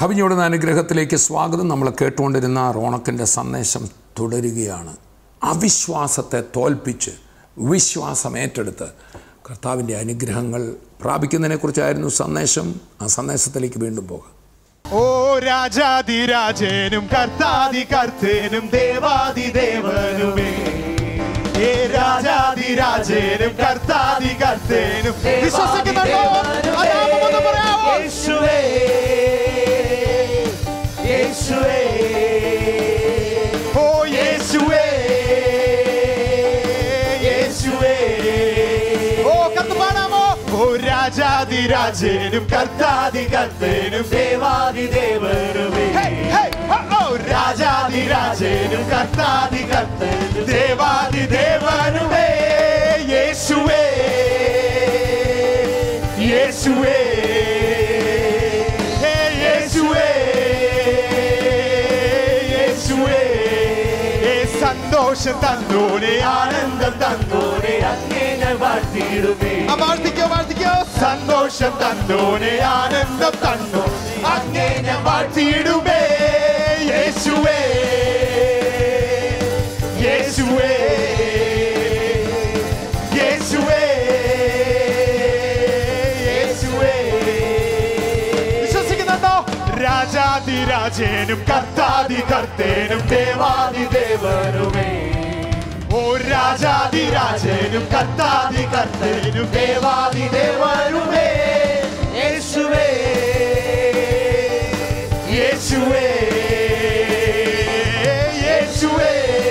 കവിഞ്ഞോടുന്ന അനുഗ്രഹത്തിലേക്ക് സ്വാഗതം നമ്മൾ കേട്ടുകൊണ്ടിരുന്ന റോണക്കിൻ്റെ സന്ദേശം തുടരുകയാണ് അവിശ്വാസത്തെ തോൽപ്പിച്ച് വിശ്വാസം ഏറ്റെടുത്ത് കർത്താവിൻ്റെ അനുഗ്രഹങ്ങൾ പ്രാപിക്കുന്നതിനെക്കുറിച്ചായിരുന്നു സന്ദേശം ആ സന്ദേശത്തിലേക്ക് വീണ്ടും പോകാം ഓ രാജാതിരാജനും കർത്താതി കർത്തേനും ദേവാതി ദേവനുമേ ഏ രാജാതിരാജനും കർത്താതി കർത്തേനും വിശ്വസിക്കുന്നുണ്ടോ ആ നാമം ഒന്ന് പറയാമോ? യേശുവേ യേശുവേ ഓ യേശുവേ യേശുവേ ഓ കത്ത് പാടാമോ ഓ രാജാതിരാജനും കർത്താതി കർത്തേനും ദേവാദി ദേവനുമേ ഹേയ്, ഹേയ്, ഓ, ഓ, രാജാതിരാജനും കർത്താതി കർത്തനും ദേവാതി ദേവനുമേ യേശുവേ യേശുവേ ഹേ, യേശുവേ യേശുവേ ഏ സന്തോഷം തന്നോനെ ആനന്ദം തന്നോനെ അങ്ങേ ഞാൻ വാഴ്ത്തിയിടുമേ ആ, വാഴ്ത്തിക്കോ വാഴ്ത്തിക്കോ സന്തോഷം തന്നോനെ ആനന്ദം തന്നോ അങ്ങേ ഞാൻ വാഴ്ത്തിയിടുമേ യേശുവേ യേശുവേ യേശുവേ യേശുവേ വിശ്വസിക്കുന്നുണ്ടോ രാജാതിരാജനും കർത്താതി കർത്തേനും ദേവാതി ദേവനുമേ ഓ രാജാതിരാജനും കർത്താതി കർത്തേനും ദേവാതി ദേവനുമേ യേശുവേ യേശുവേ യേശുവേ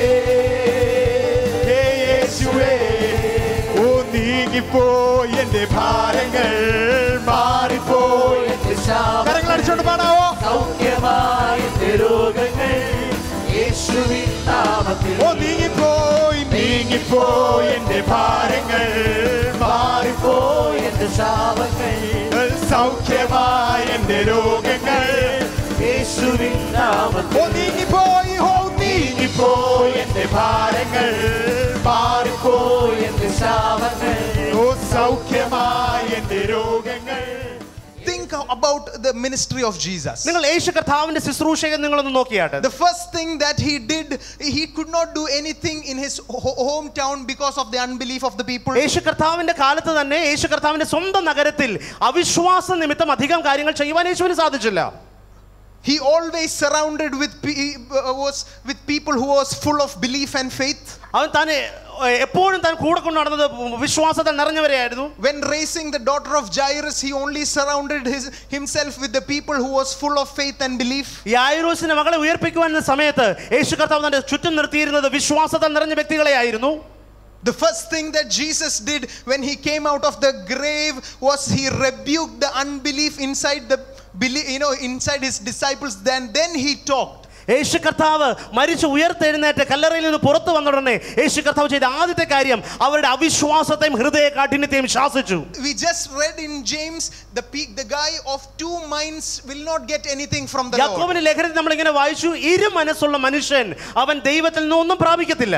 ഹേ യേശുവേ ഓ നീങ്ങിപ്പോയി എന്റെ ഭാരങ്ങൾ മാറിപ്പോയി എന്റെ ശാപം കരങ്ങൾ അടിച്ചോണ്ട് പാടാവോ സൗഖ്യമായി എന്റെ രോഗങ്ങൾ യേശുവിൻ നാമത്തിൽ ഓ നീങ്ങിപ്പോയി നീങ്ങിപ്പോയി എന്റെ ഭാരങ്ങൾ മാറിപ്പോയി എന്റെ ശാപങ്ങൾ സൗഖ്യമായി എന്റെ രോഗങ്ങൾ യേശുവിൻ നാമത്തിൽ ഓ നീങ്ങിപ്പോയി ഓ നീങ്ങിപ്പോയി എന്റെ ഭാരങ്ങൾ മാറിപ്പോയി എന്റെ ശാപങ്ങൾ ഓ സൗഖ്യമായി എന്റെ രോഗങ്ങൾ Think about the ministry of Jesus. നിങ്ങൾ യേശു കർത്താവിന്റെ ശുശ്രൂഷകൻ നിങ്ങളൊന്ന് നോക്കിയാട്ടെ The first thing that he did, he could not do anything in his ho- hometown because of the unbelief of the people. യേശു കർത്താവിന്റെ കാലത്ത് തന്നെ യേശു കർത്താവിന്റെ സ്വന്തം നഗരത്തിൽ അവിശ്വാസ നിമിത്തം അധികം കാര്യങ്ങൾ ചെയ്യുവാൻ യേശുവിന് സാധിച്ചില്ല He always surrounded with pe- uh, was with people who was full of belief and faith. അവൻ താൻ എപ്പോഴും താൻ കൂടെ കൊണ്ട് നടന്നത് വിശ്വാസത്തിൽ നിറഞ്ഞവരെയായിരുന്നു When raising the daughter of Jairus, he only surrounded his, himself with the people who was full of faith and belief. ഈ ആയിരോസിന്റെ മകളെ ഉയർപ്പിക്കുവാൻ സമയത്ത് യേശു കർത്താവ് തന്റെ ചുറ്റും നിർത്തിയിരുന്നത് വിശ്വാസത്താൽ നിറഞ്ഞ വ്യക്തികളെയായിരുന്നു The first thing that Jesus did when he came out of the grave was he rebuked the unbelief inside the belie- you know inside his disciples. Then then he talked. യേശു കർത്താവ് മരിച്ചു ഉയർത്തെഴുന്നേറ്റ് കല്ലറയിൽ നിന്ന് പുറത്തു വന്ന ഉടനെ യേശു കർത്താവ് ചെയ്ത ആദ്യത്തെ കാര്യം അവരുടെ അവിശ്വാസത്തെയും ഹൃദയ കാഠിന്യത്തെയും ശാസിച്ചു We just read in James the pe- the guy of two minds will not get anything from the Lord. യാക്കോബിന്റെ ലേഖനത്തിൽ നമ്മൾ ഇങ്ങനെ വായിച്ചു ഇരു മനസ്സുള്ള മനുഷ്യൻ അവൻ ദൈവത്തിൽ നിന്ന് ഒന്നും പ്രാപിക്കത്തില്ല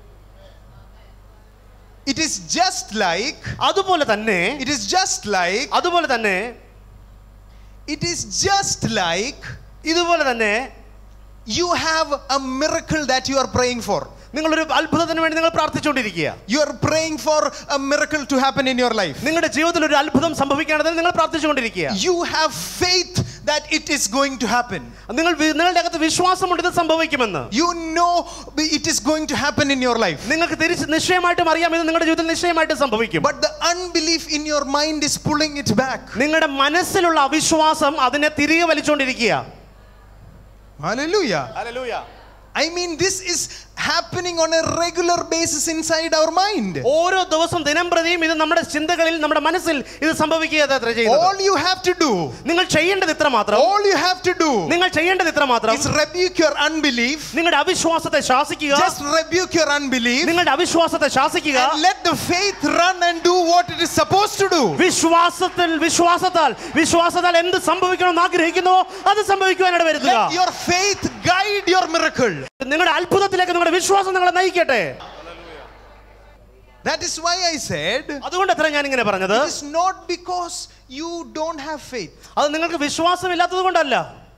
It is just like അതുപോലെ തന്നെ it is just like അതുപോലെ തന്നെ it is just like ഇതുപോലെ തന്നെ you have a miracle that you are praying for. നിങ്ങളൊരു അത്ഭുതത്തിന് വേണ്ടി നിങ്ങൾ പ്രാർത്ഥിച്ചുകൊണ്ടിരിക്കുക You are praying for a miracle to happen in your life. നിങ്ങളുടെ ജീവിതത്തിൽ ഒരു അത്ഭുതം സംഭവിക്കുകയാണെങ്കിൽ നിങ്ങൾ പ്രാർത്ഥിച്ചുകൊണ്ടിരിക്കുക You have faith that it is going to happen. നിങ്ങൾ വി- നിങ്ങളുടെ അകത്ത് വിശ്വാസമുണ്ട് ഇത് സംഭവിക്കുമെന്ന് You know it is going to happen in your life. നിങ്ങൾക്ക് തിരിച്ച് നിശ്ചയമായിട്ടും അറിയാം ഇത് നിങ്ങളുടെ ജീവിതത്തിൽ നിശ്ചയമായിട്ട് സംഭവിക്കും But the unbelief in your mind is pulling it back. നിങ്ങളുടെ മനസ്സിലുള്ള അവിശ്വാസം അതിനെ തിരികെ വലിച്ചുകൊണ്ടിരിക്കുക Hallelujah. I mean, this is happening on a regular basis inside our mind. ഓരോ ദിവസം ദിനം പ്രതിയും ഇത് നമ്മുടെ ചിന്തകളിൽ നമ്മുടെ മനസ്സിൽ ഇത് സംഭവിക്കുക അത്ര ചെയ്യുന്നത് All you have to do, നിങ്ങൾ ചെയ്യേണ്ടത് ഇത്ര മാത്രം all you have to do നിങ്ങൾ ചെയ്യേണ്ടത് ഇത്ര മാത്രം is rebuke your unbelief. നിങ്ങളുടെ അവിശ്വാസത്തെ ശാസിക്കുക Just rebuke your unbelief നിങ്ങളുടെ അവിശ്വാസത്തെ ശാസിക്കുക and let the faith run and do what it is supposed to do. വിശ്വാസത്തിൽ വിശ്വാസത്താൽ വിശ്വാസത്താൽ എന്ത് സംഭവിക്കണമെന്ന് ആഗ്രഹിക്കുന്നുവോ അത് സംഭവിക്കുവാനിട വരുത്തുക Let your faith guide your miracle. നിങ്ങളുടെ അത്ഭുതത്തിലേക്ക് നിങ്ങളുടെ വിശ്വാസം നിങ്ങളെ നയിക്കട്ടെ That is why I said അതുകൊണ്ട് എത്ര ഞാൻ ഇങ്ങനെ പറഞ്ഞത് it is not because you don't have faith. അത് നിങ്ങൾക്ക് വിശ്വാസമില്ലാത്തത് കൊണ്ടല്ല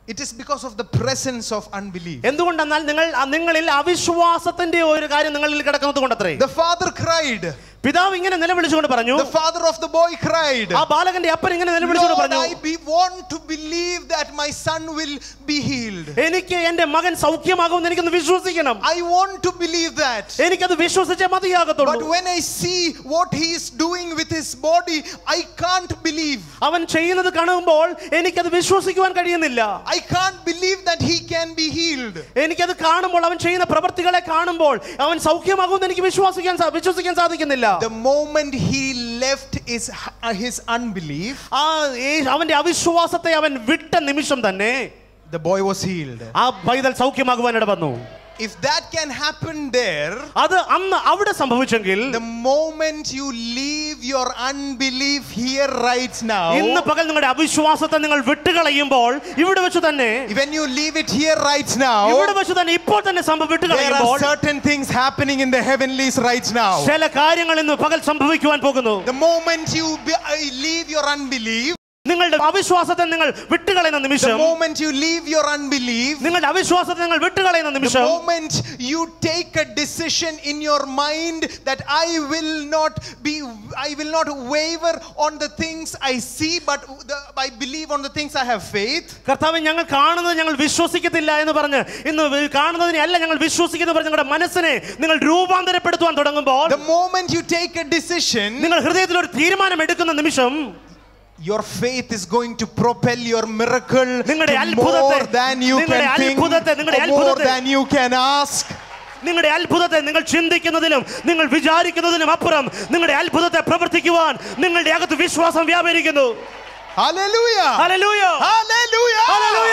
It is because of the presence of unbelief. എന്തുകൊണ്ടെന്നാൽ നിങ്ങൾ നിങ്ങളിൽ അവിശ്വാസത്തിന്റെ ഒരു കാര്യം നിങ്ങളിൽ കിടക്കുന്നത് കൊണ്ടത്രേ The father cried. പിതാവ് ഇങ്ങനെ നിലവിളിച്ചുകൊണ്ട് പറഞ്ഞു The father of the boy cried. ആ ബാലകന്റെ അപ്പൻ ഇങ്ങനെ നിലവിളിച്ചുകൊണ്ട് Lord, പറഞ്ഞു I be, want to believe that my son will be healed. എനിക്ക് എന്റെ മകൻ സൗഖ്യമാകുമെന്ന് എനിക്കൊന്ന് വിശ്വസിക്കണം I want to believe that. എനിക്കത് വിശ്വസിച്ചേ But മതിയാകത്തുള്ളൂ when I see what he is doing with his body, I can't believe. അവൻ ചെയ്യുന്നത് കാണുമ്പോൾ എനിക്കത് വിശ്വസിക്കുവാൻ കഴിയുന്നില്ല I can't believe that he can be healed. എനിക്കത് കാണുമ്പോൾ അവൻ ചെയ്യുന്ന പ്രവർത്തികളെ കാണുമ്പോൾ അവൻ സൗഖ്യമാകുമെന്ന് എനിക്ക് വിശ്വസിക്കാൻ സാ- വിശ്വസിക്കാൻ സാധിക്കുന്നില്ല The moment he left his, his unbelief, ആ ഈ- അവന്റെ അവിശ്വാസത്തെ അവൻ വിട്ട നിമിഷം തന്നെ the boy was healed. ആ പൈതൽ സൗഖ്യമാകുവാൻ ഇട വന്നു If that can happen there, അത് അന്ന് അവിടെ സംഭവിച്ചെങ്കിൽ the moment you leave your unbelief here right ഇന്ന് now, പകൽ നിങ്ങളുടെ അവിശ്വാസത്തെ നിങ്ങൾ വിട്ടുകളയുമ്പോൾ ഇവിടെ വെച്ച് തന്നെ when you leave it here right now, ഇവിടെ വെച്ച് തന്നെ ഇപ്പോൾ തന്നെ സംഭവം there വിട്ടുകളയുമ്പോൾ are certain things happening in the heavenlies right now. ചില കാര്യങ്ങൾ ഇന്ന് പകൽ സംഭവിക്കുവാൻ പോകുന്നു The moment you be, uh, leave your unbelief, നിങ്ങളുടെ അവിശ്വാസത്തെ നിങ്ങൾ വിട്ടുകളയുന്ന the നിമിഷം moment you leave your unbelief, നിങ്ങളുടെ അവിശ്വാസത്തെ നിങ്ങൾ വിട്ടുകളയുന്ന the നിമിഷം moment you take a decision in your mind that I will not be, I will not waver on the things I see, but the, I believe on the things I have faith. കർത്താവ് ഞങ്ങൾ കാണുന്നത് ഞങ്ങൾ വിശ്വസിക്കത്തില്ല എന്ന് പറഞ്ഞ് ഇന്ന് V- കാണുന്നതിനെ അല്ല ഞങ്ങൾ വിശ്വസിക്കുന്നു പറഞ്ഞ് നിങ്ങളുടെ മനസ്സിനെ നിങ്ങൾ രൂപാന്തരപ്പെടുത്തുവാൻ തുടങ്ങുമ്പോൾ The moment you take a decision, നിങ്ങൾ ഹൃദയത്തിൽ ഒരു തീരുമാനം എടുക്കുന്ന നിമിഷം your faith is going to propel your miracle നിങ്ങളുടെ to അത്ഭുതത്തെ- more than you നിങ്ങളുടെ can think, അത്ഭുതത്തെ- നിങ്ങളുടെ or more അത്ഭുതത്തെ- than you can ask. നിങ്ങളുടെ അത്ഭുതത്തെ നിങ്ങൾ ചിന്തിക്കുന്നതിലും നിങ്ങൾ വിചാരിക്കുന്നതിനും അപ്പുറം നിങ്ങളുടെ അത്ഭുതത്തെ പ്രവർത്തിക്കുവാൻ നിങ്ങളുടെ അകത്ത് വിശ്വാസം വ്യാപരിക്കുന്നു Hallelujah! Hallelujah Hallelujah! Hallelujah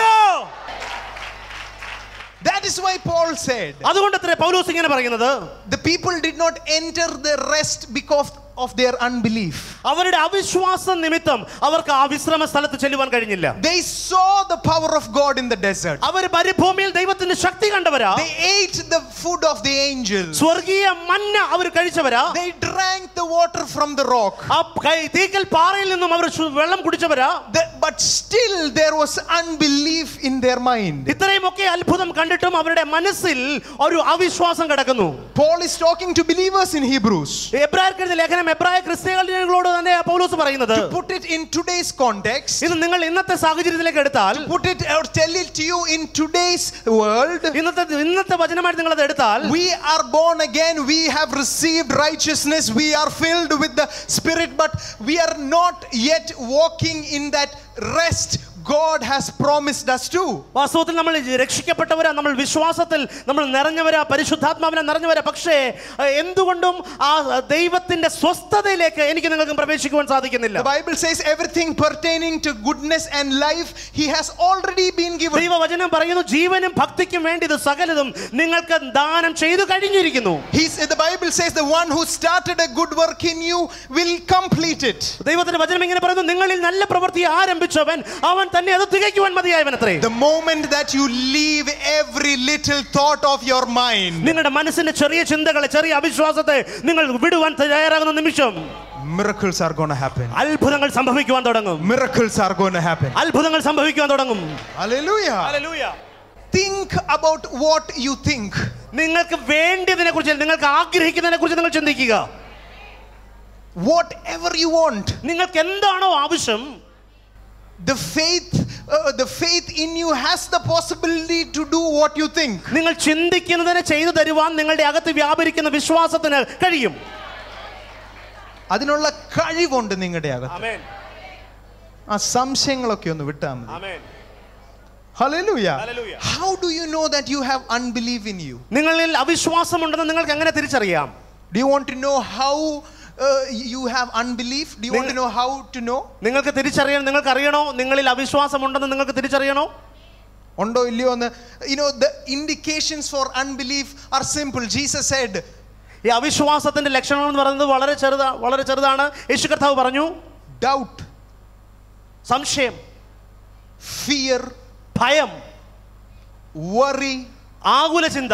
That is why Paul said, അതുകൊണ്ട് അത്രേ പൗലോസ് ഇങ്ങനെ പറയുന്നത് the people did not enter the rest because of their unbelief. അവരുടെ അവിശ്വാസ നിമിത്തം അവർക്ക് ആ വിശ്രമ സ്ഥലത്ത് ചെല്ലുവാൻ കഴിഞ്ഞില്ല They saw the power of God in the desert. അവർ മരുഭൂമിയിൽ ദൈവത്തിന്റെ ശക്തി കണ്ടവരാ They ate the food of the angels. സ്വർഗീയ മന്ന അവർ കഴിച്ചവരാ They drank the water from the rock. ആ കൈ- തീക്കൽ പാറയിൽ നിന്നും അവർ ശു- വെള്ളം കുടിച്ചവരാ The- but still there was unbelief in their mind. ഇത്രയുമൊക്കെ അത്ഭുതം കണ്ടിട്ടും അവരുടെ മനസ്സിൽ ഒരു അവിശ്വാസം കിടക്കുന്നു Paul is talking to believers in Hebrews. എബ്രായർക്കെഴുതിയ ലേഖനം എബ്രായ ക്രിസ്ത്യാനികളോട് തന്നെ പൗലോസ് പറയുന്നത് To put it in today's context, ഇത് നിങ്ങൾ ഇന്നത്തെ സാഹചര്യത്തിലേക്ക് എടുത്താൽ put it or tell it to you in today's world, ഇന്നത്തെ ഇന്നത്തെ വചനമായിട്ട് നിങ്ങൾ അത് എടുത്താൽ we are born again, we have received righteousness, we are filled with the Spirit, but we are not yet walking in that rest God has promised us to. വാസ്തവത്തിൽ നമ്മൾ രക്ഷിക്കപ്പെട്ടവരാ നമ്മൾ വിശ്വാസത്തിൽ നമ്മൾ നിറഞ്ഞവരാ പരിശുദ്ധാത്മാവിനെ നിറഞ്ഞവരാ പക്ഷേ അഹ് എന്തുകൊണ്ടും ആ ദൈവത്തിന്റെ സ്വസ്ഥതയിലേക്ക് എനിക്ക് നിങ്ങൾക്ക് പ്രവേശിക്കുവാൻ സാധിക്കുന്നില്ല The Bible says everything pertaining to goodness and life, He has already been given. ദൈവവചനം പറയുന്നു ജീവനും ഭക്തിക്കും വേണ്ടി ഇത് സകലതും നിങ്ങൾക്ക് ദാനം ചെയ്തു കഴിഞ്ഞിരിക്കുന്നു He's, the Bible says the one who started a good work in you will complete it. ദൈവത്തിന്റെ വചനം ഇങ്ങനെ പറയുന്നു നിങ്ങളിൽ നല്ല പ്രവൃത്തി ആരംഭിച്ചവൻ അവൻ തന്നെ അത് തികയ്ക്കുവാൻ മതിയായവൻ അത്രേ The moment that you leave every little thought of your mind, നിങ്ങളുടെ മനസ്സിന്റെ ചെറിയ ചിന്തകളെ ചെറിയ അവിശ്വാസത്തെ നിങ്ങൾ വിടുവാൻ തയ്യാറാകുന്ന നിമിഷം miracles are going to happen. അത്ഭുതങ്ങൾ സംഭവിക്കുവാൻ തുടങ്ങും Miracles are going to happen. അത്ഭുതങ്ങൾ സംഭവിക്കുവാൻ തുടങ്ങും Hallelujah. Think about what you think. നിങ്ങൾക്ക് വേണ്ടിയതിനെ കുറിച്ച് നിങ്ങൾക്ക് ആഗ്രഹിക്കുന്നതിനെ കുറിച്ച് നിങ്ങൾ ചിന്തിക്കുക Whatever you want. നിങ്ങൾക്ക് എന്താണോ ആവശ്യം The faith, uh, the faith in you has the possibility to do what you think. നിങ്ങൾ ചിന്തിക്കുന്നതിനെ ചെയ്തു തരുവാൻ നിങ്ങളുടെ അകത്ത് വ്യാപരിക്കുന്ന വിശ്വാസത്തിന് കഴിയും അതിനുള്ള കഴിവുണ്ട് നിങ്ങളുടെ അകത്ത് ആമേൻ ആ സംശയങ്ങളൊക്കെ ഒന്ന് വിട്ടാൽ മതി ആമേൻ Hallelujah. Hallelujah. How do you know that you have unbelief in you? നിങ്ങളിൽ അവിശ്വാസമുണ്ടെന്ന് നിങ്ങൾക്ക് എങ്ങനെ തിരിച്ചറിയാം Do you want to know how uh, you have unbelief? Do you want to Ning- know how to know? നിങ്ങൾക്ക് തിരിച്ചറിയണം നിങ്ങൾക്ക് അറിയണോ നിങ്ങളിൽ അവിശ്വാസമുണ്ടെന്ന് നിങ്ങൾക്ക് തിരിച്ചറിയണോ ഉണ്ടോ ഇല്ലയോ എന്ന് you know the indications for unbelief are simple jesus said ഈ അവിശ്വാസത്തിന്റെ ലക്ഷണം എന്ന് പറയുന്നത് വളരെ ചെറുതാ വളരെ ചെറുതാണ് യേശു കർത്താവ് പറഞ്ഞു doubt സംശയം fear ഭയം worry ആകുല ചിന്ത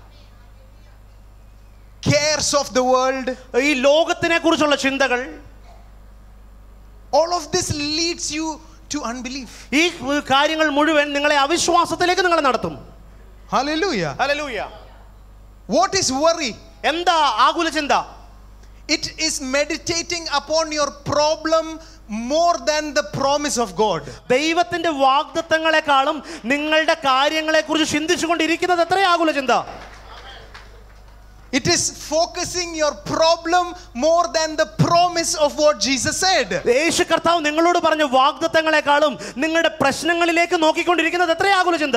cares of the world ഈ ലോകത്തിനെ കുറിച്ചുള്ള ചിന്തകൾ all of this leads you to unbelief. ഈ കാര്യങ്ങൾ മുഴുവൻ നിങ്ങളെ അവിശ്വാസത്തിലേക്ക് നിങ്ങളെ നടത്തും Hallelujah. Hallelujah. What is worry? എന്താ ആകുല ചിന്ത It is meditating upon your problem more than the promise of God. ദൈവത്തിന്റെ വാഗ്ദത്തങ്ങളെക്കാളും നിങ്ങളുടെ കാര്യങ്ങളെ കുറിച്ച് ചിന്തിച്ചുകൊണ്ടിരിക്കുന്നത് എത്ര ആകുല ചിന്ത It is focusing your problem more than the promise of what Jesus said. യേശു കർത്താവ് നിങ്ങളോട് പറഞ്ഞ വാഗ്ദത്തങ്ങളെക്കാളും നിങ്ങളുടെ പ്രശ്നങ്ങളിലേക്ക് നോക്കിക്കൊണ്ടിരിക്കുന്നത് എത്ര ആകുല ചിന്ത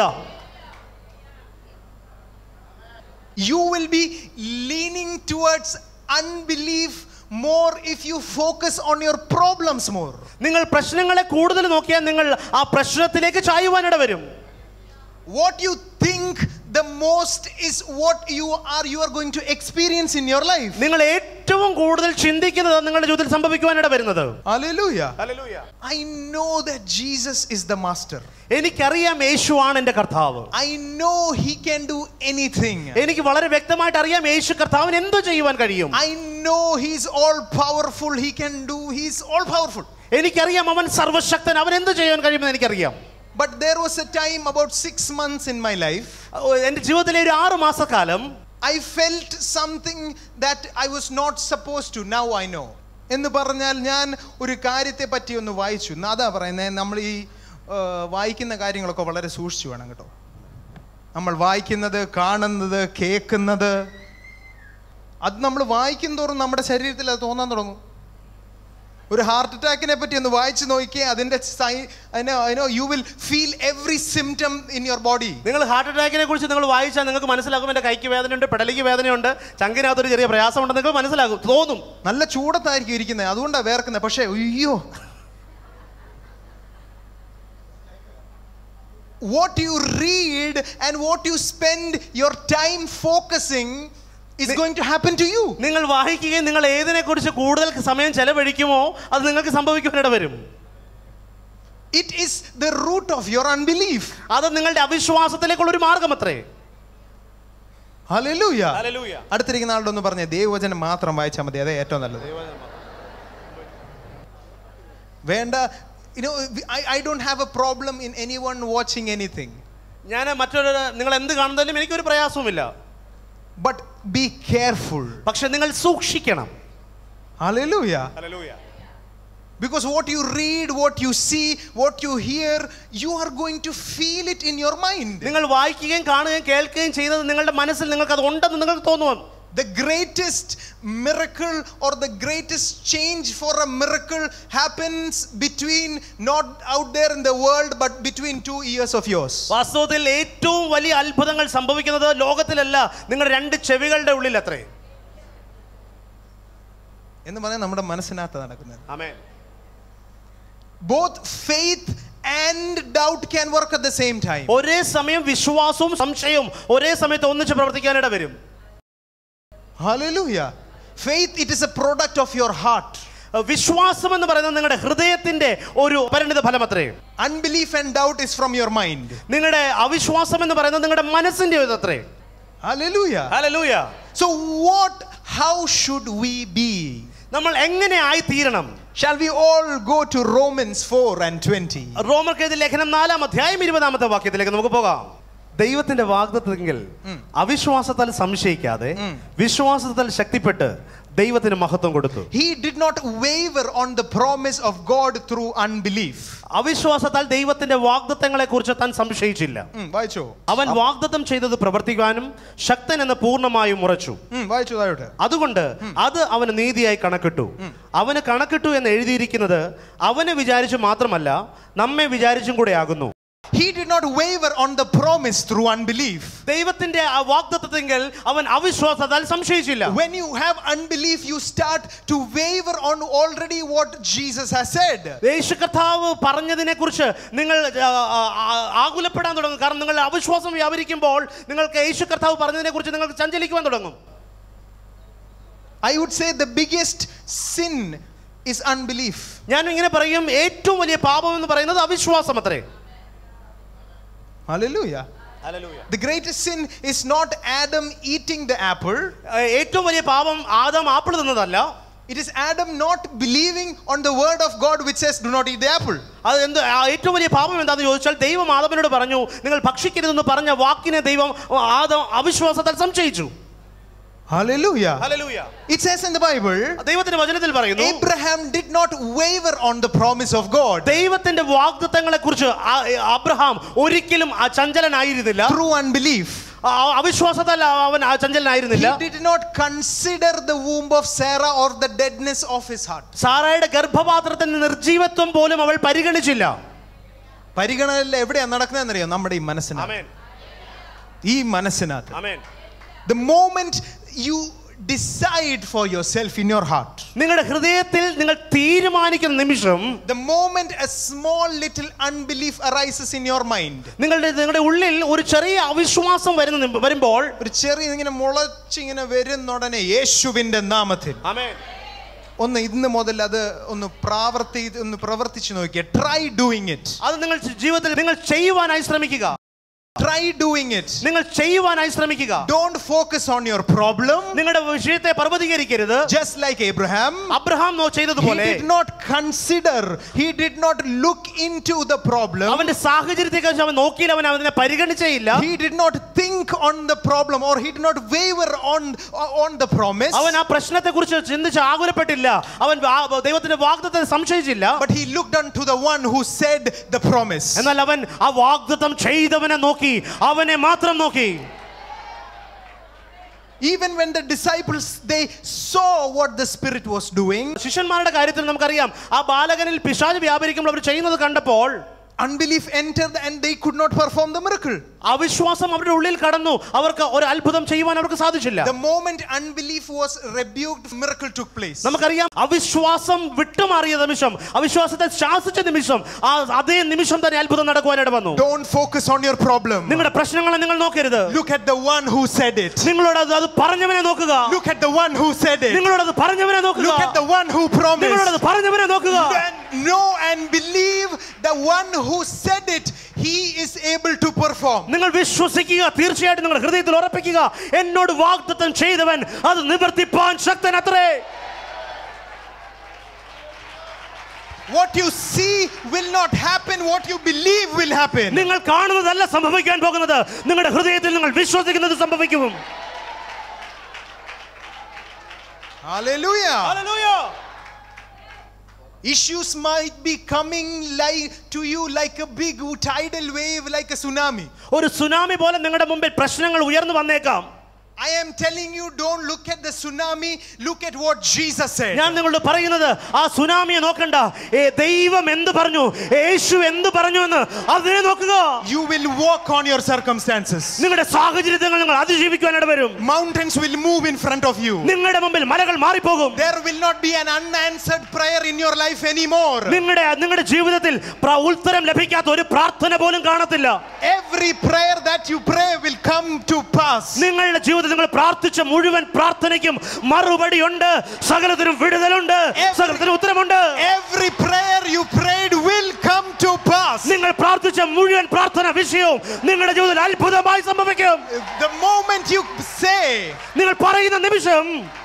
You will be leaning towards unbelief more if you focus on your problems more. നിങ്ങൾ പ്രശ്നങ്ങളെ കൂടുതൽ നോക്കിയാൽ നിങ്ങൾ ആ പ്രശ്നത്തിലേക്ക് ചായുവാനിട വരും What you think the most is what you are you are going to experience in your life. നിങ്ങൾ ഏറ്റവും കൂടുതൽ ചിന്തിക്കുന്നത് നിങ്ങളുടെ ജീവിതത്തിൽ സംഭവിക്കുവാനിട വരുന്നത് Hallelujah. I know that Jesus is the master. എനിക്കറിയാം യേശുവാണ് എൻ്റെ കർത്താവ് I know he can do anything. എനിക്ക് വളരെ വ്യക്തമായിട്ട് അറിയാം യേശു കർത്താവിന് എന്തു ചെയ്യുവാൻ കഴിയും I know he's all powerful. He can do, he's all powerful. എനിക്കറിയാം അവൻ സർവശക്തൻ അവൻ എന്തു ചെയ്യാൻ കഴിയുമെന്ന് എനിക്കറിയാം But there was a time about six months in my life, ഓ, എൻ്റെ ജീവിതത്തിലെ ഒരു ആറ് മാസക്കാലം I felt something that I was not supposed to. Now I know. എന്ന് പറഞ്ഞാൽ ഞാൻ ഒരു കാര്യത്തെ പറ്റി ഒന്ന് വായിച്ചു എന്നാ അതാ പറയുന്നത് നമ്മൾ ഈ ആ, വായിക്കുന്ന കാര്യങ്ങളൊക്കെ വളരെ സൂക്ഷിച്ചു വേണം കേട്ടോ നമ്മൾ വായിക്കുന്നത് കാണുന്നത് കേൾക്കുന്നത് അത് നമ്മൾ വായിക്കും തോറും നമ്മുടെ ശരീരത്തിൽ അത് തോന്നാൻ തുടങ്ങും ഒരു ഹാർട്ട് അറ്റാക്കിനെ പറ്റി ഒന്ന് വായിച്ചു നോക്കിയേ അതിൻ്റെ സൈ അതിനോ you will feel every symptom in your body നിങ്ങൾ ഹാർട്ട് അറ്റാക്കിനെ കുറിച്ച് നിങ്ങൾ വായിച്ചാൽ നിങ്ങൾക്ക് മനസ്സിലാകും എൻ്റെ കൈക്ക് വേദനയുണ്ട് പെടലിക്ക് വേദനയുണ്ട് ചങ്കിനകത്തൊരു ചെറിയ പ്രയാസമുണ്ട് നിങ്ങൾക്ക് മനസ്സിലാകും തോന്നും നല്ല ചൂടത്തായിരിക്കും ഇരിക്കുന്നത് അതുകൊണ്ടാണ് വേർക്കുന്നത് പക്ഷേ അയ്യോ what you read and what you spend your time focusing is going to happen to you നിങ്ങൾ വായിക്കുകയും നിങ്ങൾ ഏതിനെ കുറിച്ച് കൂടുതൽ സമയം ചെലവഴിക്കുമോ അത് നിങ്ങൾക്ക് സംഭവിക്കുവാനിട വരും it is the root of your unbelief അത് നിങ്ങളുടെ അവിശ്വാസത്തിലേക്കുള്ള ഒരു മാർഗം അത്രേ hallelujah അടുത്തിരിക്കുന്ന ആളുടെ ഒന്ന് പറഞ്ഞേ ദൈവവചനം മാത്രം വായിച്ചാൽ മതി അതേ ഏറ്റവും നല്ലത് വേണ്ട you know I, I don't have a problem in anyone watching anything ഞാൻ മറ്റൊരു നിങ്ങൾ എന്ത് കാണുന്നതിലും എനിക്കൊരു പ്രയാസവുമില്ല but be careful പക്ഷെ നിങ്ങൾ സൂക്ഷിക്കണം hallelujah Because what you read, what you see, what you hear, you are going to feel it in your mind. നിങ്ങൾ വായിക്കുകയും കാണുകയും കേൾക്കുകയും ചെയ്യുന്നത് നിങ്ങളുടെ മനസ്സിൽ നിങ്ങൾക്ക് അത് ഉണ്ടെന്ന് നിങ്ങൾക്ക് തോന്നുവാൻ The greatest miracle or the greatest change for a miracle happens between not out there in the world but between two ears of yours. വാസ്തവത്തിൽ ഏറ്റവും വലിയ അത്ഭുതങ്ങൾ സംഭവിക്കുന്നത് ലോകത്തിലല്ല നിങ്ങളുടെ രണ്ട് ചെവികളുടെ ഉള്ളിൽ അത്രേ എന്ന് പറഞ്ഞാൽ നമ്മുടെ മനസ്സിനകത്ത് നടക്കുന്നത് ആമേ both faith and doubt can work at the same time ഒരേ സമയം വിശ്വാസവും സംശയവും ഒരേ സമയത്ത് ഒന്നിച്ച് പ്രവർത്തിക്കാനിട വരും Hallelujah. Faith, it is a product of your heart. വിശ്വാസം എന്ന് പറയുന്നത് നിങ്ങളുടെ ഹൃദയത്തിന്റെ ഒരു പരിണിത ഫലം അത്രേ Unbelief and doubt is from your mind. നിങ്ങളുടെ അവിശ്വാസം എന്ന് പറയുന്നത് നിങ്ങളുടെ മനസ്സിന്റെ ഒരു അത്രേ Hallelujah. Hallelujah So, what, how should we be? നമ്മൾ എങ്ങനെ ആയി തീരണം Shall we all go to Romans 4 and 20? റോമർക്കെതിരെ ലേഖനം നാലാം അധ്യായം ഇരുപതാമത്തെ വാക്യത്തിലേക്ക് നമുക്ക് പോകാം ദൈവത്തിന്റെ വാഗ്ദത്തെങ്കിൽ അവിശ്വാസത്താൽ സംശയിക്കാതെ വിശ്വാസത്താൽ ശക്തിപ്പെട്ട് ദൈവത്തിന് മഹത്വം കൊടുത്തു He did not waver on the promise of God through unbelief. അവിശ്വാസത്താൽ ദൈവത്തിന്റെ വാഗ്ദത്തങ്ങളെ കുറിച്ച് താൻ സംശയിച്ചില്ല ഉം, വായിച്ചോ അവൻ വാഗ്ദത്തം ചെയ്തത് പ്രവർത്തിക്കാനും ശക്തൻ എന്ന് പൂർണ്ണമായും ഉറച്ചു ഉം, വായിച്ചോ താഴോട്ട് അതുകൊണ്ട് അത് അവന് നീതിയായി കണക്കിട്ടു അവന് കണക്കിട്ടു എന്ന് എഴുതിയിരിക്കുന്നത് അവനെ വിചാരിച്ചു മാത്രമല്ല നമ്മെ വിചാരിച്ചും കൂടെ ആകുന്നു He did not waver on the promise through unbelief. ദൈവത്തിന്റെ ആ വാഗ്ദത്തത്തെങ്കിൽ അവൻ അവിശ്വാസത്താൽ സംശയിച്ചില്ല When you have unbelief, you start to waver on already what Jesus has said. യേശു കർത്താവ് പറഞ്ഞതിനെ കുറിച്ച് നിങ്ങൾ ആ, ആ, ആ, ആകുലപ്പെടാൻ തുടങ്ങും കാരണം നിങ്ങൾ അവിശ്വാസം വ്യാപരിക്കുമ്പോൾ നിങ്ങൾക്ക് യേശു കർത്താവ് പറഞ്ഞതിനെ കുറിച്ച് നിങ്ങൾക്ക് ചഞ്ചലിക്കുവാൻ തുടങ്ങും I would say the biggest sin is unbelief. ഞാൻ ഇങ്ങനെ പറയും ഏറ്റവും വലിയ പാപം എന്ന് പറയുന്നത് അവിശ്വാസം അത്രേ Hallelujah. The greatest sin is not Adam eating the apple, ഏ, ഏറ്റവും വലിയ പാപം ആദം ആപ്പിൾ തിന്നതല്ല It is Adam not believing on the word of God which says, Do not eat the apple. അത് എന്ത് ആ ഏറ്റവും വലിയ പാപം എന്താണെന്ന് ചോദിച്ചാൽ ദൈവം ആദമിനോട് പറഞ്ഞു നിങ്ങൾ ഭക്ഷിക്കരുതെന്ന് പറഞ്ഞ വാക്കിനെ ദൈവം ആദം അവിശ്വാസത്താൽ സംശയിച്ചു Hallelujah. Hallelujah. It says in the Bible, ദൈവത്തിന്റെ വചനത്തിൽ പറയുന്നു Abraham did not waver on the promise of God ദൈവത്തിന്റെ വാഗ്ദത്തങ്ങളെ കുറിച്ച് അബ്രഹാം ഒരിക്കലും ആ ചഞ്ചലനായിരുന്നില്ല through unbelief. ആ അവിശ്വാസത്താൽ അവൻ ആ He ചഞ്ചലനായിരുന്നില്ല did not consider the womb of Sarah or the deadness of his heart. സാറായുടെ ഗർഭപാത്രത്തിന്റെ നിർജീവത്വം പോലും അവൾ പരിഗണിച്ചില്ല പരിഗണനയിൽ എവിടെയാണ് നടക്കുന്നതെന്നറിയോ നമ്മുടെ ഈ മനസ്സിനകത്ത് ആമേൻ ഈ മനസ്സിനകത്ത് ആമേൻ the moment you decide for yourself in your heart നിങ്ങളുടെ ഹൃദയത്തിൽ നിങ്ങൾ തീരുമാനിക്കുന്ന നിമിഷം the moment a small little unbelief arises in your mind നിങ്ങളുടെ നിങ്ങളുടെ ഉള്ളിൽ ഒരു ചെറിയ അവിശ്വാസം വരുന്ന നിം- വരുമ്പോൾ ഒരു ചെറിയ ഇങ്ങനെ മുളച്ചിങ്ങനെ വരുന്നുടനെ യേശുവിന്റെ നാമത്തിൽ ആമേൻ ഒന്ന് ഇന്ന് മുതൽ അത് ഒന്ന് പ്രാവർത്തി ഒന്ന് പ്രവർത്തിച്ചു നോക്കിയേ ട്രൈ ഡൂയിങ് ഇറ്റ് അത് നിങ്ങൾ ജീവിതത്തിൽ നിങ്ങൾ ചെയ്യുവാനായി ശ്രമിക്കുക ട്രൈ ഡൂയിങ് ഇറ്റ് നിങ്ങൾ ചെയ്യുവാനായി ശ്രമിക്കുക don't focus on your problem നിങ്ങളുടെ വിഷയത്തെ പർവ്വതീകരിക്കരുത് just like Abraham Abraham no he ചെയ്തതുപോലെ did not consider he did not look into the problem അവന്റെ സാഹചര്യത്തെ കുറിച്ച് അവൻ നോക്കിയില്ല അവൻ അതിനെ പരിഗണിച്ചേയില്ല he did not think on the problem or he did not waver on on the promise അവൻ ആ പ്രശ്നത്തെ കുറിച്ച് ചിന്തിച്ച് ആകുലപ്പെട്ടില്ല അവൻ ആ ദൈവത്തിന്റെ വാഗ്ദത്തെ സംശയിച്ചില്ല but he looked unto the one who said the promise എന്നാൽ അവൻ ആ വാഗ്ദത്തം ചെയ്തവനെ നോക്കി അവനെ മാത്രം നോക്കി even when the disciples they saw what the spirit was doing ശിഷ്യന്മാരുടെ കാര്യത്തിൽ നമുക്കറിയാം ആ ബാലകനിൽ പിശാജ് വ്യാപരിക്കുമ്പോൾ അവർ ചെയ്യുന്നത് കണ്ടപ്പോൾ unbelief entered and they could not perform the miracle അവിശ്വാസം അവരുടെ ഉള്ളിൽ കടന്നു അവർക്ക് ഒരു അത്ഭുതം ചെയ്യുവാൻ അവർക്ക് സാധിച്ചില്ല the moment unbelief was rebuked miracle took place നമുക്കറിയാം അവിശ്വാസം വിട്ടുമാറിയ നിമിഷം അവിശ്വാസത്തെ ശാസിച്ച നിമിഷം ആ അതേ നിമിഷം തന്നെ അത്ഭുതം നടക്കുവാനിട വന്നു don't focus on your problem നിങ്ങളുടെ പ്രശ്നങ്ങളെ നിങ്ങൾ നോക്കരുത് look at the one who said it നിങ്ങളോട് അത് അത് പറഞ്ഞവനെ നോക്കുക look at the one who said it നിങ്ങളോട് അത് പറഞ്ഞവനെ നോക്കുക Look at the one who നിങ്ങളോട് promised. അത് പറഞ്ഞവനെ നോക്കുക And know and believe the one who said it, he is able to perform. നിങ്ങൾ വിശ്വസിക്കുക തീർച്ചയായിട്ടും നിങ്ങൾ ഹൃദയത്തിൽ ഉറപ്പിക്കുക എന്നോട് വാഗ്ദത്തം ചെയ്തവൻ അത് നിവർത്തിപ്പാൻ ശക്തൻ അത്രേ What you see will not happen, what you believe will happen. നിങ്ങൾ കാണുന്നതല്ല സംഭവിക്കാൻ പോകുന്നത് നിങ്ങളുടെ ഹൃദയത്തിൽ നിങ്ങൾ വിശ്വസിക്കുന്നത് സംഭവിക്കും Hallelujah. Issues might be coming like to you like a big tidal wave, like a tsunami. ഒരു സുനാമി പോലെ നിങ്ങളുടെ മുമ്പിൽ പ്രശ്നങ്ങൾ ഉയർന്നു വന്നേക്കാം I am telling you, don't look at the tsunami, look at what Jesus said. ഞാൻ നിങ്ങളോട് പറയുന്നത് ആ സുനാമിയെ നോക്കണ്ട ഏ ദൈവം എന്ത് പറഞ്ഞു യേശു എന്ത് പറഞ്ഞു എന്ന് അതിനെ നോക്കുക You will walk on your circumstances. നിങ്ങളുടെ സാഹചര്യത്തിൽ നിങ്ങൾ അതിജീവിക്കുവാൻ ഇടവരും Mountains will move in front of you. നിങ്ങളുടെ മുമ്പിൽ മലകൾ മാറിപ്പോകും There will not be an unanswered prayer in your life anymore. നിങ്ങളുടെ നിങ്ങളുടെ ജീവിതത്തിൽ പ്ര- ഉത്തരം ലഭിക്കാത്ത ഒരു പ്രാർത്ഥന പോലും കാണത്തില്ല Every prayer that you pray will come to pass. നിങ്ങളുടെ ജീവിതത്തിൽ നിങ്ങൾ പ്രാർത്ഥിച്ച മുഴുവൻ പ്രാർത്ഥനയ്ക്കും മറുപടി ഉണ്ട് സകലത്തിനും വിടുതലുണ്ട് Every- സകലത്തിനും ഉത്തരമുണ്ട് Every prayer you prayed will come to pass. നിങ്ങൾ പ്രാർത്ഥിച്ച മുഴുവൻ പ്രാർത്ഥന വിഷയവും നിങ്ങളുടെ ജീവിതത്തിൽ അത്ഭുതമായി സംഭവിക്കും The moment you say, നിങ്ങൾ പറയുന്ന നിമിഷം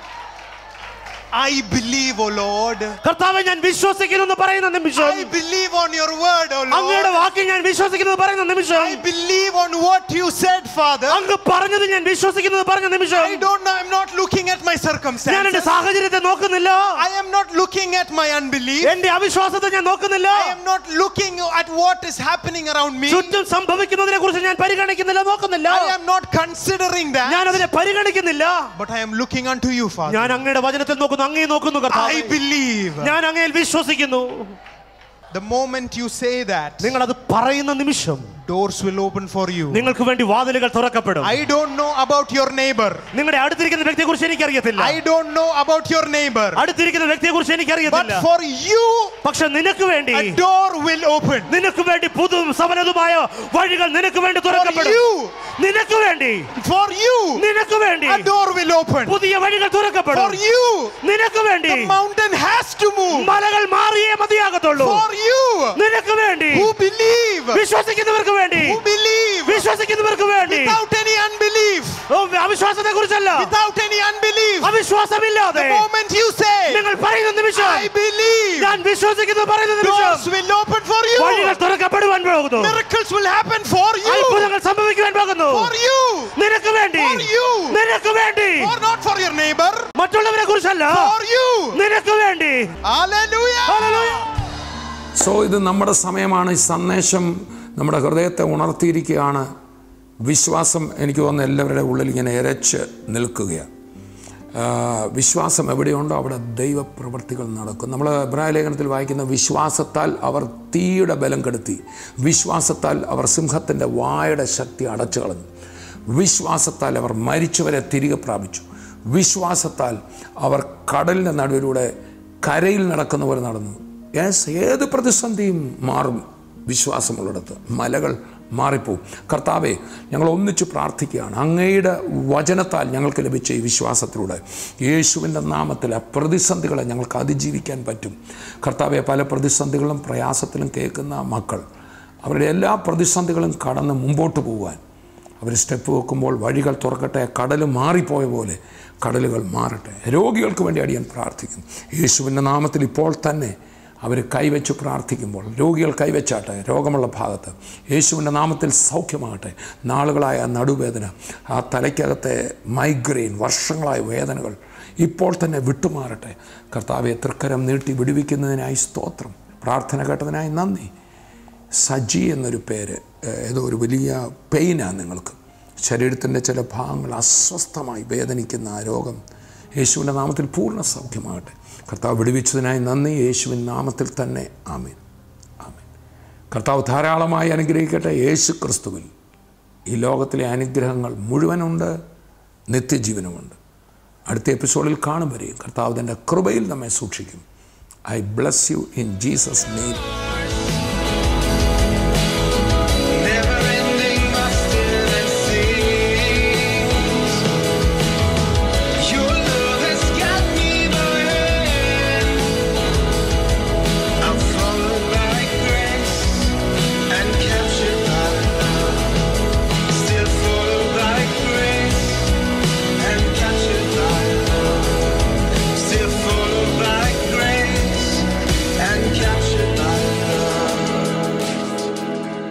I believe, O Lord, കർത്താവെ ഞാൻ വിശ്വസിക്കുന്നു എന്ന് പറയുന്ന നിമിഷം I believe on your word, O അങ്ങയുടെ Lord. വാക്കിൽ ഞാൻ വിശ്വസിക്കുന്നു എന്ന് പറയുന്ന നിമിഷം I believe on what you said, Father. അങ്ങ് പറഞ്ഞത് ഞാൻ വിശ്വസിക്കുന്നു എന്ന് പറഞ്ഞ നിമിഷം I don't know, I'm not looking at my ഞാൻ എന്റെ circumstances. സാഹചര്യത്തെ നോക്കുന്നില്ല I am not looking at my unbelief. എന്റെ അവിശ്വാസത്തെ ഞാൻ നോക്കുന്നില്ല I am not looking at what is happening around me. ചുറ്റും സംഭവിക്കുന്നതിനെ കുറിച്ച് ഞാൻ പരിഗണിക്കുന്നില്ല നോക്കുന്നില്ല I am not considering ഞാൻ that. അതിനെ പരിഗണിക്കുന്നില്ല But I am looking unto you, Father. ഞാൻ അങ്ങയുടെ വചനത്തിൽ നോക്കുന്നു അങ്ങേ നോക്കുന്നു I കർത്താവേ. believe. ഞാൻ അങ്ങയിൽ വിശ്വസിക്കുന്നു The moment you say that, നിങ്ങൾ അത് പറയുന്ന നിമിഷം doors will open for you. നിങ്ങൾക്ക് വേണ്ടി വാതിലുകൾ തുറക്കപ്പെടും I don't know about your neighbor. നിങ്ങളുടെ അടുത്തിരിക്കുന്ന വ്യക്തിയെ കുറിച്ച് എനിക്കറിയത്തില്ല I don't know about your neighbor. അടുത്തിരിക്കുന്ന വ്യക്തിയെ കുറിച്ച് But എനിക്കറിയത്തില്ല for you, പക്ഷെ നിനക്ക് വേണ്ടി a door will open. നിനക്ക് വേണ്ടി പുതും സഫലതുമായ വഴികൾ നിനക്ക് വേണ്ടി For തുറക്കപ്പെടും you, നിനക്ക് വേണ്ടി for you, നിനക്ക് വേണ്ടി a door will open. പുതിയ വഴികൾ തുറക്കപ്പെടും For you, നിനക്ക് വേണ്ടി the mountain has to move. മലകൾ മാറിയേ മതിയാകത്തുള്ളൂ For you, നിനക്ക് വേണ്ടി who believe, വിശ്വസിക്കുന്നവർക്ക് വേണ്ടി who believe വിശ്വസിക്കുന്നവർക്ക് വേണ്ടി without any unbelief. അവിശ്വാസത്തെ കുറിച്ചല്ല without any unbelief. അവിശ്വാസമില്ലാതെ The moment you say, നിങ്ങൾ പറയുന്ന നിമിഷം I believe, ഞാൻ വിശ്വസിക്കുന്നു പറയുന്ന നിമിഷം doors will open for you. വഴികൾ തുറക്കപ്പെടുവാൻ പോകുന്നു Miracles will happen for you. അത്ഭുതങ്ങൾ സംഭവിക്കുവാൻ പോകുന്നു For you. നിനക്ക് വേണ്ടി For you. നിനക്ക് വേണ്ടി Or not for your neighbor. മറ്റുള്ളവരെ കുറിച്ചല്ല For you. നിനക്ക് വേണ്ടി Hallelujah. സോ ഇത് നമ്മുടെ സമയമാണ് ഈ സന്ദേശം നമ്മുടെ ഹൃദയത്തെ ഉണർത്തിയിരിക്കുകയാണ് വിശ്വാസം എനിക്ക് തോന്നുന്നു എല്ലാവരുടെ ഉള്ളിൽ ഇങ്ങനെ ഇരച്ച് നിൽക്കുകയാണ് ആ, വിശ്വാസം എവിടെയുണ്ടോ അവിടെ ദൈവപ്രവൃത്തികൾ നടക്കും നമ്മൾ ഇബ്രാഹിം ലേഖനത്തിൽ വായിക്കുന്ന വിശ്വാസത്താൽ അവർ തീയുടെ ബലം കെടുത്തി വിശ്വാസത്താൽ അവർ സിംഹത്തിൻ്റെ വായുടെ ശക്തി അടച്ചു കളഞ്ഞു വിശ്വാസത്താൽ അവർ മരിച്ചവരെ തിരികെ പ്രാപിച്ചു വിശ്വാസത്താൽ അവർ കടലിൻ്റെ നടുവിലൂടെ കരയിൽ നടക്കുന്ന പോലെ നടന്നു യെസ് ഏത് പ്രതിസന്ധിയും മാറും വിശ്വാസമുള്ളിടത്ത് മലകൾ മാറിപ്പോവും കർത്താവെ ഞങ്ങൾ ഒന്നിച്ച് പ്രാർത്ഥിക്കുകയാണ് അങ്ങയുടെ വചനത്താൽ ഞങ്ങൾക്ക് ലഭിച്ച ഈ വിശ്വാസത്തിലൂടെ യേശുവിൻ്റെ നാമത്തിൽ ആ പ്രതിസന്ധികളെ ഞങ്ങൾക്ക് അതിജീവിക്കാൻ പറ്റും കർത്താവെ പല പ്രതിസന്ധികളും പ്രയാസത്തിലും കേൾക്കുന്ന മക്കൾ അവരുടെ എല്ലാ പ്രതിസന്ധികളും കടന്ന് മുമ്പോട്ട് പോകാൻ അവർ സ്റ്റെപ്പ് വെക്കുമ്പോൾ വഴികൾ തുറക്കട്ടെ കടൽ മാറിപ്പോയ പോലെ കടലുകൾ മാറട്ടെ രോഗികൾക്ക് വേണ്ടി അടിയാൻ പ്രാർത്ഥിക്കും യേശുവിൻ്റെ നാമത്തിൽ ഇപ്പോൾ തന്നെ അവർ കൈവച്ച് പ്രാർത്ഥിക്കുമ്പോൾ രോഗികൾ കൈവച്ചാട്ടെ രോഗമുള്ള ഭാഗത്ത് യേശുവിൻ്റെ നാമത്തിൽ സൗഖ്യമാകട്ടെ നാളുകളായ നടുവേദന ആ തലയ്ക്കകത്തെ മൈഗ്രെയിൻ വർഷങ്ങളായ വേദനകൾ ഇപ്പോൾ തന്നെ വിട്ടുമാറട്ടെ കർത്താവെ തൃക്കരം നീട്ടി വിടുവിക്കുന്നതിനായി സ്തോത്രം പ്രാർത്ഥന കേട്ടതിനായി നന്ദി സജി എന്നൊരു പേര് ഏഹ്, ഏതോ ഒരു വലിയ പെയിനാണ് നിങ്ങൾക്ക് ശരീരത്തിൻ്റെ ചില ഭാഗങ്ങൾ അസ്വസ്ഥമായി വേദനിക്കുന്ന ആ രോഗം യേശുവിൻ്റെ നാമത്തിൽ പൂർണ്ണ സൗഖ്യമാകട്ടെ കർത്താവ് വിടുവിച്ചതിനായി നന്ദി യേശുവിൻ നാമത്തിൽ തന്നെ ആമീൻ ആമീൻ കർത്താവ് ധാരാളമായി അനുഗ്രഹിക്കട്ടെ യേശു ക്രിസ്തുവിൽ ഈ ലോകത്തിലെ അനുഗ്രഹങ്ങൾ മുഴുവനുണ്ട് നിത്യജീവനുമുണ്ട് അടുത്ത എപ്പിസോഡിൽ കാണും വരെയും കർത്താവ് തൻ്റെ കൃപയിൽ നമ്മെ സൂക്ഷിക്കും I bless you in Jesus name